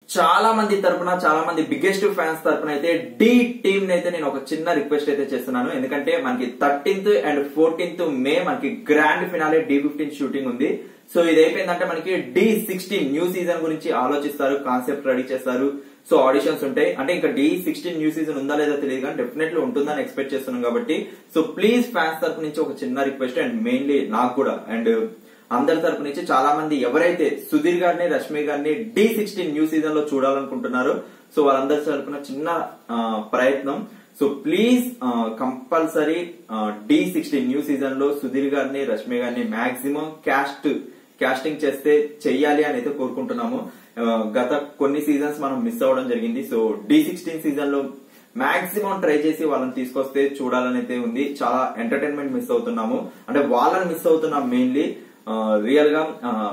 చాలా మంది తరపున చాలా మంది బిగ్గెస్ట్ ఫ్యాన్స్ తరపున అయితే డి టీమ్ అయితే నేను ఒక చిన్న రిక్వెస్ట్ అయితే చేస్తున్నాను ఎందుకంటే మనకి థర్టీన్త్ అండ్ ఫోర్టీన్త్ మే మనకి grand finale Dhee fifteen shooting ఉంది సో ఇది అయిపోయిందంటే మనకి డి సిక్స్టీన్ న్యూ సీజన్ గురించి ఆలోచిస్తారు కాన్సెప్ట్ రెడీ చేస్తారు సో ఆడిషన్స్ ఉంటాయి అంటే ఇంకా డి సిక్స్టీన్ న్యూ సీజన్ ఉందా లేదా తెలియదు కానీ డెఫినెట్లీ ఉంటుందని ఎక్స్పెక్ట్ చేస్తున్నాం కాబట్టి సో ప్లీజ్ ఫ్యాన్స్ తరపు నుంచి ఒక చిన్న రిక్వెస్ట్ అండ్ మెయిన్లీ నాకు కూడా అండ్ అందరి తరపు నుంచి చాలా మంది ఎవరైతే సుధీర్ గారిని రష్మి గారిని డి సిక్స్టీన్ న్యూ సీజన్ లో చూడాలనుకుంటున్నారో సో వాళ్ళందరి తరపున చిన్న ఆ, ప్రయత్నం so please compulsory Dhee sixteen new season లో సుధీర్ గారిని రష్మి గారిని మాక్సిమం క్యాస్ట్ క్యాస్టింగ్ చేస్తే చెయ్యాలి అని అయితే కోరుకుంటున్నాము ఆ, గత కొన్ని సీజన్స్ మనం మిస్ అవ్వడం జరిగింది సో డి సిక్స్టీన్ సీజన్ లో మాక్సిమం ట్రై చేసి వాళ్ళని తీసుకొస్తే చూడాలని అయితే ఉంది చాలా ఎంటర్టైన్మెంట్ మిస్ అవుతున్నాము అంటే వాళ్ళని మిస్ అవుతున్నాం మెయిన్లీ రియల్ గా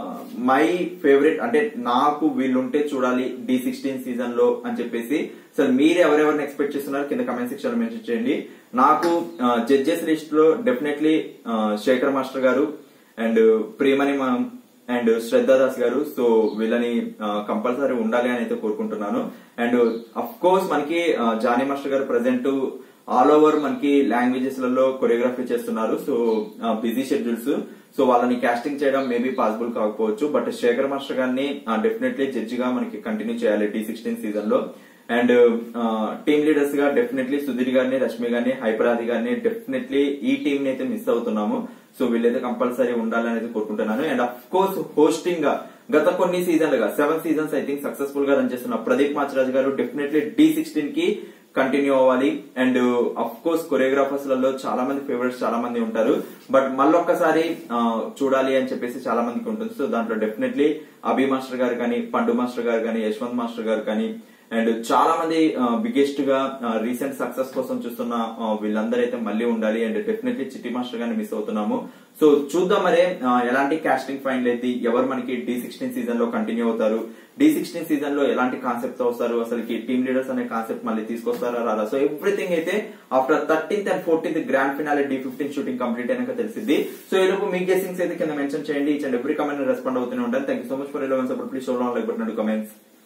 మై ఫేవరెట్ అంటే నాకు వీళ్ళుంటే చూడాలి డి సిక్స్టీన్ సీజన్ లో అని చెప్పేసి సో మీరు ఎవరెవరిని ఎక్స్పెక్ట్ చేస్తున్నారు కింద కమెంట్ సెక్షన్ లో మెన్షన్ చేయండి నాకు జడ్జెస్ లిస్ట్ లో డెఫినెట్లీ శేఖర్ మాస్టర్ గారు అండ్ ప్రియమణి మా అండ్ శ్రద్ధా దాస్ గారు సో వీళ్ళని కంపల్సరీ ఉండాలి అని అయితే కోరుకుంటున్నాను అండ్ అఫ్ కోర్స్ మనకి ఆ, జానీ మాస్టర్ గారు ప్రజెంట్ ఆల్ ఓవర్ మనకి లాంగ్వేజెస్ లలో కొరియోగ్రఫీ చేస్తున్నారు సో బిజీ షెడ్యూల్స్ సో వాళ్ళని కాస్టింగ్ చేయడం మేబీ పాసిబుల్ కాకపోవచ్చు బట్ శేఖర్ మాస్టర్ గారిని డెఫినెట్లీ జడ్జి గా మనకి కంటిన్యూ చేయాలి టీ సిక్స్టీన్ సీజన్ లో అండ్ టీమ్ లీడర్స్ గా డెఫినెట్లీ సుధీర్ గారిని రష్మి గారిని హైపరాది గారిని డెఫినెట్లీ ఈ టీం ని అయితే మిస్ అవుతున్నాము సో వీళ్ళైతే కంపల్సరీ ఉండాలని అయితే కోరుకుంటున్నాను అండ్ అఫ్ కోర్స్ హోస్టింగ్ గా గత కొన్ని సీజన్లుగా seven seasons I think successful గా రన్ చేస్తున్న ప్రదీప్ మాచరాజ్ గారు డెఫినెట్లీ డి సిక్స్టీన్ కి కంటిన్యూ అవ్వాలి అండ్ అఫ్ కోర్స్ కొరియోగ్రాఫర్స్ లలో చాలా మంది ఫేవరెట్స్ చాలా మంది ఉంటారు బట్ మళ్ళొక్కసారి ఆ, చూడాలి అని చెప్పేసి చాలా మందికి ఉంటుంది సో దాంట్లో డెఫినెట్లీ అభి మాస్టర్ గారు కానీ పండు మాస్టర్ గారు కానీ యశ్వంత్ మాస్టర్ గారు కానీ అండ్ చాలా మంది బిగ్గెస్ట్ గా రీసెంట్ సక్సెస్ కోసం చూస్తున్న ఆ, వీళ్ళందరూ అయితే మళ్ళీ ఉండాలి అండ్ డెఫినెట్లీ చిట్టి మాస్టర్ గారిని మిస్ అవుతున్నాము సో చూద్దాం మరే ఆ, ఎలాంటి కాస్టింగ్ ఫైనల్ అయితే ఎవరు మనకి డి సిక్స్టీన్ సీజన్ లో కంటిన్యూ అవుతారు డి సిక్స్టీన్ సీజన్ లో ఎలాంటి కాన్సెప్ట్ వస్తారు అసలు టీమ్ లీడర్స్ అనే కాన్సెప్ట్ మళ్ళీ తీసుకొస్తారా రారా సో ఎవ్రీథింగ్ అయితే after thirteenth and fourteenth grand finale Dhee fifteen shooting complete అయినాక తెలిసింది సో ఈ లోపు మీ గెసింగ్స్ అయితే కింద మెన్షన్ చేయండి each and every comment respond అవుతూనే ఉంటాను thank you so much for eleven support please show like but comments